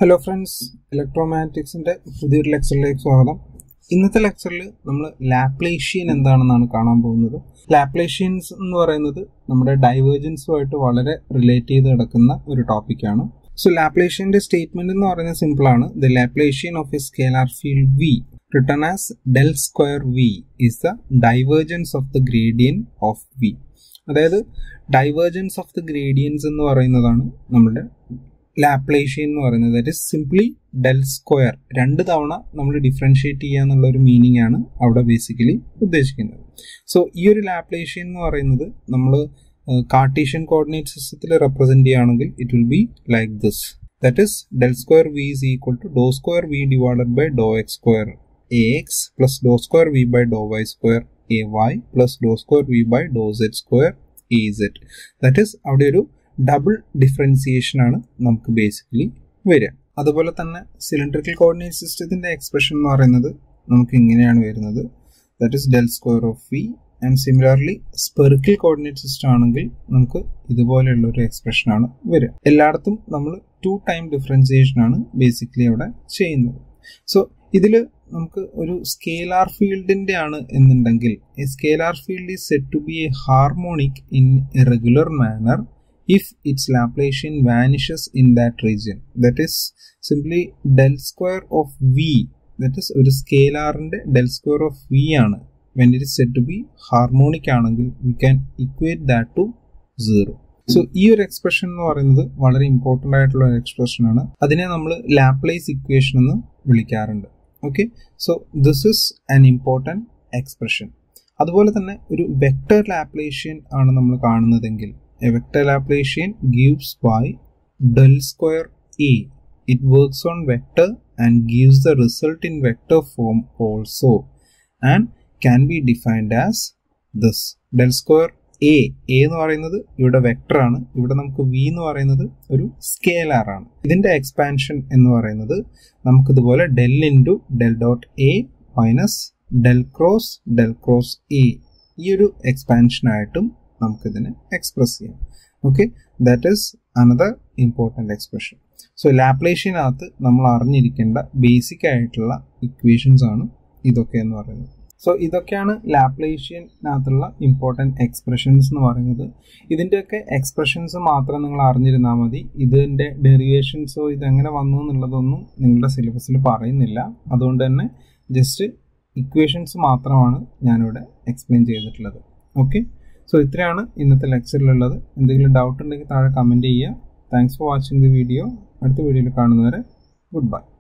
Hello friends ഇലക്ട്രോമാഗ്നറ്റിക്സിന്റെ പുതിയൊരു ലെക്ചറിലേക്ക് സ്വാഗതം ഇന്നത്തെ ലെക്ചറിൽ നമ്മൾ ലാപ്ലേഷ്യൻ എന്താണെന്നാണ് കാണാൻ പോകുന്നത് ലാപ്ലേഷ്യൻസ് എന്ന് പറയുന്നത് നമ്മുടെ ഡൈവേർജൻസുമായിട്ട് വളരെ റിലേറ്റ് ചെയ്ത് കിടക്കുന്ന ഒരു ടോപ്പിക്കാണ് സോ ലാപ്ലേഷ്യന്റെ സ്റ്റേറ്റ്മെന്റ് എന്ന് പറയുന്നത് സിമ്പിൾ ആണ് the Laplacian of a scalar field V written as del square V is the divergence of the gradient of V അതായത് ഡൈവേർജൻസ് ഓഫ് ദ ഗ്രേഡിയൻസ് എന്ന് പറയുന്നതാണ് നമ്മുടെ ലാപ്ലേഷ്യൻ എന്ന് പറയുന്നത് that is simply del square രണ്ട് തവണ നമ്മൾ ഡിഫറൻഷിയേറ്റ് ചെയ്യുക എന്നുള്ള ഒരു മീനിങ് ആണ് അവിടെ ബേസിക്കലി ഉദ്ദേശിക്കുന്നത് സോ ഈ ഒരു ലാപ്ലേഷ്യൻ എന്ന് പറയുന്നത് നമ്മൾ കാർട്ടീഷ്യൻ കോർഡിനേറ്റ് സിസ്റ്റത്തിൽ റെപ്രസെന്റ് ചെയ്യുകയാണെങ്കിൽ it will be like this that is del square V is equal to doh square V divided by doh X square a X plus doh square V by doh Y square a Y plus doh square V by doh Z square a Z that is അവിടെ ഒരു double differentiation ആണ് നമുക്ക് basically വരിക അതുപോലെ തന്നെ cylindrical coordinate സിസ്റ്റത്തിന്റെ expression എന്ന് പറയുന്നത് നമുക്ക് ഇങ്ങനെയാണ് വരുന്നത് that is del square of V and similarly spherical coordinate system ആണെങ്കിൽ നമുക്ക് ഇതുപോലെയുള്ള ഒരു എക്സ്പ്രഷൻ ആണ് വരിക എല്ലായിടത്തും നമ്മൾ ടു ടൈം ഡിഫറൻസിയേഷൻ ആണ് ബേസിക്കലി അവിടെ ചെയ്യുന്നത് സോ ഇതിൽ നമുക്ക് ഒരു സ്കേലാർ ഫീൽഡിന്റെ ആണ് എന്നുണ്ടെങ്കിൽ a scalar field is set to be a harmonic in a regular manner if its Laplacian vanishes in that region. That is simply del square of v. That is ഒരു സ്കേലാറിന്റെ del square of V ആണ് when it is set to be harmonic ആണെങ്കിൽ we can equate that to zero so ഈ ഒരു expression എന്ന് പറയുന്നത് വളരെ important ആയിട്ടുള്ള ഒരു എക്സ്പ്രഷൻ ആണ് അതിനെ നമ്മൾ ലാപ്ലേസ് ഇക്വേഷൻ എന്ന് വിളിക്കാറുണ്ട് okay so this is an important expression അതുപോലെ തന്നെ ഒരു വെക്ടർ ലാപ്ലേഷ്യൻ ആണ് നമ്മൾ കാണുന്നതെങ്കിൽ a vector Laplacian gives by del square A. It works on vector and gives the result in vector form also and can be defined as this. Del square A A എന്ന് പറയുന്നത് ഇവിടെ vector ആണ് ഇവിടെ നമുക്ക് V എന്ന് പറയുന്നത് ഒരു scalar ആണ് ഇതിന്റെ എക്സ്പാൻഷൻ എന്ന് പറയുന്നത് നമുക്ക് ഇതുപോലെ del into del dot A minus del cross del cross A ഈ ഒരു എക്സ്പാൻഷൻ ആയിട്ടും നമുക്കിതിനെ എക്സ്പ്രസ് ചെയ്യാം okay that is another important expression so ലാപ്ലേഷ്യനകത്ത് നമ്മൾ അറിഞ്ഞിരിക്കേണ്ട ബേസിക് ആയിട്ടുള്ള ഇക്വേഷൻസ് ആണ് ഇതൊക്കെ എന്ന് പറയുന്നത് സോ ഇതൊക്കെയാണ് ലാപ്ലേഷ്യനകത്തുള്ള ഇമ്പോർട്ടൻറ്റ് എക്സ്പ്രഷൻസ് എന്ന് പറയുന്നത് ഇതിൻ്റെയൊക്കെ എക്സ്പ്രഷൻസ് മാത്രം നിങ്ങൾ അറിഞ്ഞിരുന്നാൽ മതി ഇതിൻ്റെ ഡെറിവേഷൻസോ ഇതെങ്ങനെ വന്നു എന്നുള്ളതൊന്നും നിങ്ങളുടെ സിലബസിൽ പറയുന്നില്ല അതുകൊണ്ട് തന്നെ ജസ്റ്റ് ഇക്വേഷൻസ് മാത്രമാണ് ഞാനിവിടെ എക്സ്പ്ലെയിൻ ചെയ്തിട്ടുള്ളത് ഓക്കെ സോ ഇത്രയാണ് ഇന്നത്തെ ലെക്ചറിലുള്ളത് എന്തെങ്കിലും ഡൗട്ട് ഉണ്ടെങ്കിൽ താഴെ കമൻറ്റ് ചെയ്യുക thanks for watching the video അടുത്ത വീഡിയോയിൽ കാണുന്നവരെ ഗുഡ് ബൈ